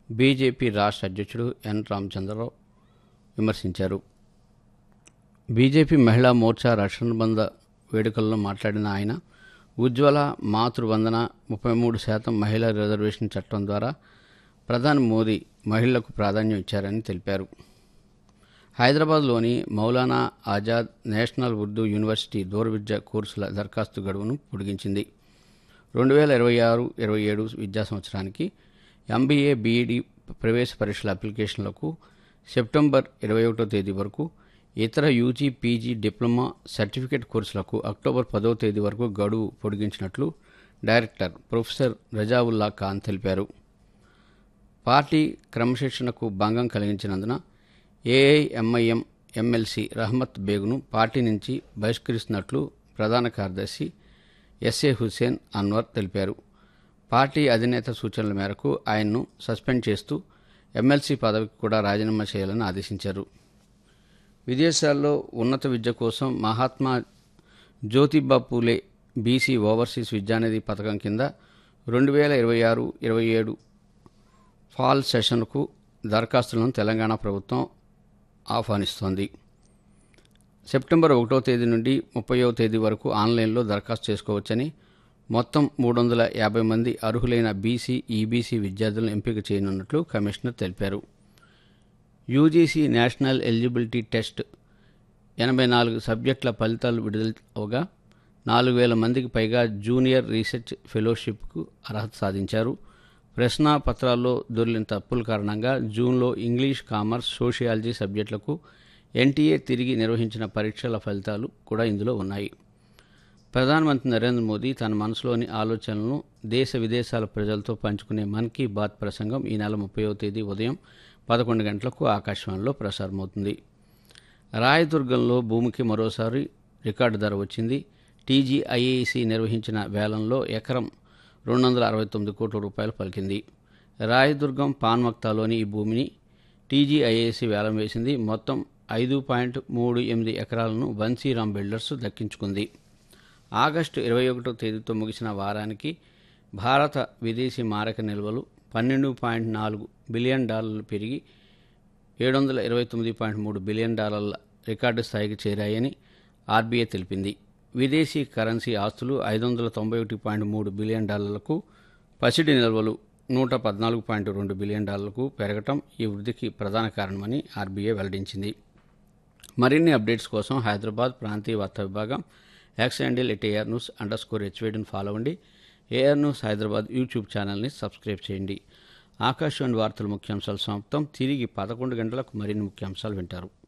BJP రాష్ట్ర అధ్యక్షుడు ఎన్ రామచంద్రరావు విమర్శించారు బీజేపీ మహిళా మోర్చా రక్షణబంధ వేడుకల్లో మాట్లాడిన ఆయన ఉజ్వల మాతృవందన ముప్పై మూడు శాతం మహిళా రిజర్వేషన్ చట్టం ద్వారా ప్రధాని మోదీ మహిళలకు ప్రాధాన్యం ఇచ్చారని తెలిపారు హైదరాబాద్లోని మౌలానా ఆజాద్ నేషనల్ ఉర్దూ యూనివర్సిటీ దూర విద్య కోర్సుల దరఖాస్తు గడువును పొడిగించింది రెండు వేల ఇరవై ఆరు ఇరవై ఏడు విద్యా సంవత్సరానికి ఎంబీఏ బీఈడి ప్రవేశ పరీక్షల అప్లికేషన్లకు సెప్టెంబర్ ఇరవై ఒకటో తేదీ వరకు ఇతర యూజీ పీజీ డిప్లొమా సర్టిఫికేట్ కోర్సులకు అక్టోబర్ పదవ తేదీ వరకు గడువు పొడిగించినట్లు డైరెక్టర్ ప్రొఫెసర్ రజావుల్లా ఖాన్ తెలిపారు పార్టీ క్రమశిక్షణకు భంగం కలిగించినందున ఏఐఎంఐఎం ఎమ్మెల్సీ రహమత్ బేగును పార్టీ నుంచి బహిష్కరిస్తున్నట్లు ప్రధాన కార్యదర్శి ఎస్ఏ హుస్సేన్ అన్వర్ తెలిపారు పార్టీ అధినేత సూచనల మేరకు ఆయన్ను సస్పెండ్ చేస్తూ ఎమ్మెల్సీ పదవికి కూడా రాజీనామా చేయాలని ఆదేశించారు విదేశాల్లో ఉన్నత విద్య కోసం మహాత్మా జ్యోతిబా పూలే బీసీ ఓవర్సీస్ విద్యానిధి పథకం కింద రెండు వేల ఇరవై ఆరు ఇరవై ఏడు ఫాల్ సెషన్కు దరఖాస్తులను తెలంగాణ ప్రభుత్వం ఆహ్వానిస్తోంది సెప్టెంబర్ ఒకటో తేదీ నుండి ముప్పయో తేదీ వరకు ఆన్లైన్లో దరఖాస్తు చేసుకోవచ్చని మొత్తం మూడు వందల యాభై మంది అర్హులైన బీసీ ఈబీసీ విద్యార్థులను ఎంపిక చేయనున్నట్లు కమిషనర్ తెలిపారు యూజీసీ నేషనల్ ఎలిజిబిలిటీ టెస్ట్ ఎనభై నాలుగు సబ్జెక్టుల ఫలితాలు విడుదల అవగా నాలుగు వేల మందికి పైగా జూనియర్ రీసెర్చ్ ఫెలోషిప్కు అర్హత సాధించారు ప్రశ్న పత్రాల్లో దొరికిన తప్పుల కారణంగా జూన్లో ఇంగ్లీష్ కామర్స్ సోషియాలజీ సబ్జెక్టులకు ఎన్టీఏ తిరిగి నిర్వహించిన పరీక్షల ఫలితాలు కూడా ఇందులో ఉన్నాయి ప్రధానమంత్రి నరేంద్ర మోదీ తన మనసులోని ఆలోచనలను దేశ విదేశాల ప్రజలతో పంచుకునే మన్ కీ బాత్ ప్రసంగం ఈ నెల ముప్పైవ తేదీ ఉదయం పదకొండు గంటలకు ఆకాశవాణిలో ప్రసారమవుతుంది రాయదుర్గంలో భూమికి మరోసారి రికార్డు ధర వచ్చింది టీజీఐఏసీ నిర్వహించిన వేలంలో ఎకరం రెండు వందల అరవై తొమ్మిది కోట్ల రూపాయలు పలికింది రాయదుర్గం పాన్మక్తాలోని ఈ భూమిని టీజీఐఏసీ వేలం వేసింది మొత్తం ఐదు పాయింట్ మూడు ఎనిమిది ఎకరాలను బన్సీరామ్ బిల్డర్స్ దక్కించుకుంది ఆగస్టు ఇరవై ఒకటో తేదీతో ముగిసిన వారానికి భారత విదేశీ మారక నిల్వలు పన్నెండు పాయింట్ నాలుగు బిలియన్ డాలర్లు పెరిగి ఏడు వందల ఇరవై తొమ్మిది పాయింట్ మూడు బిలియన్ డాలర్ల రికార్డు స్థాయికి చేరాయని ఆర్బీఐ తెలిపింది విదేశీ కరెన్సీ ఆస్తులు ఐదు వందల తొంభై ఒకటి పాయింట్ మూడు బిలియన్ డాలర్లకు పసిడి నిల్వలు నూట పద్నాలుగు పాయింట్ రెండు బిలియన్ డాలర్లకు పెరగటం ఈ వృద్ధికి ప్రధాన కారణమని ఆర్బీఐ వెల్లడించింది మరిన్ని అప్డేట్స్ కోసం హైదరాబాద్ ప్రాంతీయ వార్తా విభాగం X handle at AR news underscore హెచ్వేడిని ఫాలో అవ్వండి ఏఆర్ న్యూస్ హైదరాబాద్ యూట్యూబ్ ఛానల్ని సబ్స్క్రైబ్ చేయండి ఆకాశవాణి వార్తల ముఖ్యాంశాలు సమాప్తం తిరిగి పదకొండు గంటలకు మరిన్ని ముఖ్యాంశాలు వింటారు